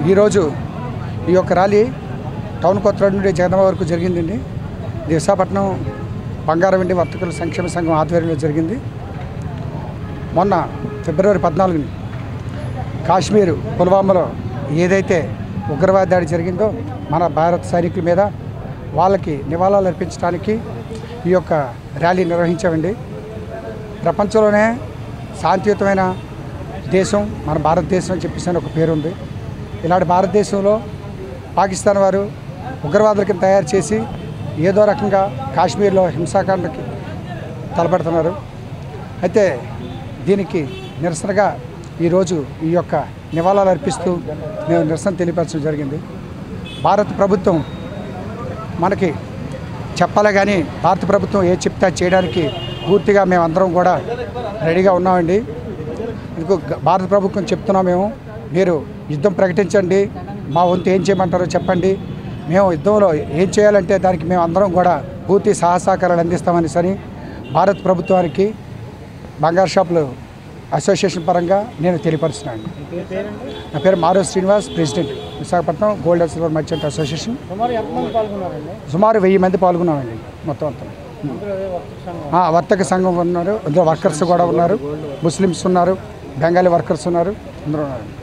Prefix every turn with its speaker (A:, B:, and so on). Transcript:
A: ఈరోజు ఈ యొక్క ర్యాలీ టౌన్ కొత్త రోడ్ నుండి జగదమ్మ వరకు జరిగిందండి ఇది విశాఖపట్నం బంగారం వెండి వర్తకుల సంక్షేమ సంఘం ఆధ్వర్యంలో జరిగింది మొన్న ఫిబ్రవరి పద్నాలుగుని కాశ్మీర్ పుల్వామాలో ఏదైతే ఉగ్రవాద దాడి జరిగిందో మన భారత సైనికుల మీద వాళ్ళకి నివాళులు అర్పించడానికి ఈ యొక్క ర్యాలీ నిర్వహించామండి ప్రపంచంలోనే శాంతియుతమైన దేశం మన భారతదేశం అని చెప్పేసి అని ఒక పేరు ఉంది ఇలాంటి భారతదేశంలో పాకిస్తాన్ వారు ఉగ్రవాదుల కింద తయారు చేసి ఏదో రకంగా కాశ్మీర్లో హింసాకాండకి తలపెడుతున్నారు అయితే దీనికి నిరసనగా ఈరోజు ఈ యొక్క నివాళులు అర్పిస్తూ మేము నిరసన తెలియపరచడం జరిగింది భారత ప్రభుత్వం మనకి చెప్పాలి కానీ భారత ప్రభుత్వం ఏ చెప్తే అది చేయడానికి పూర్తిగా మేమందరం కూడా రెడీగా ఉన్నామండి ఇందుకు గ- భారత ప్రభుత్వం చెప్తున్నాం మేము మీరు యుద్ధం ప్రకటించండి మా వంతు ఏం చేయమంటారో చెప్పండి మేము యుద్ధంలో ఏం చేయాలంటే దానికి మేము అందరం కూడా పూర్తి సహసహకారాలు అందిస్తామని సని భారత ప్రభుత్వానికి బంగారు షాపులు అసోసియేషన్ పరంగా నేను తెలియపరుస్తున్నాను నా పేరు మారో Srinivas president Visakhapatnam gold and silver merchant association
B: సుమారు ఎంతమంది పాల్గొన్నారండి
A: సుమారు వెయ్యి మంది పాల్గొన్నామండి మొత్తం అంతా
B: అందులో ఏ వర్తక సంఘం
A: ఆ, వర్తక సంఘం ఉన్నారు అందులో వర్కర్స్ కూడా ఉన్నారు ముస్లిమ్స్ ఉన్నారు బెంగాలీ వర్కర్స్ ఉన్నారు అందరూ ఉన్నారు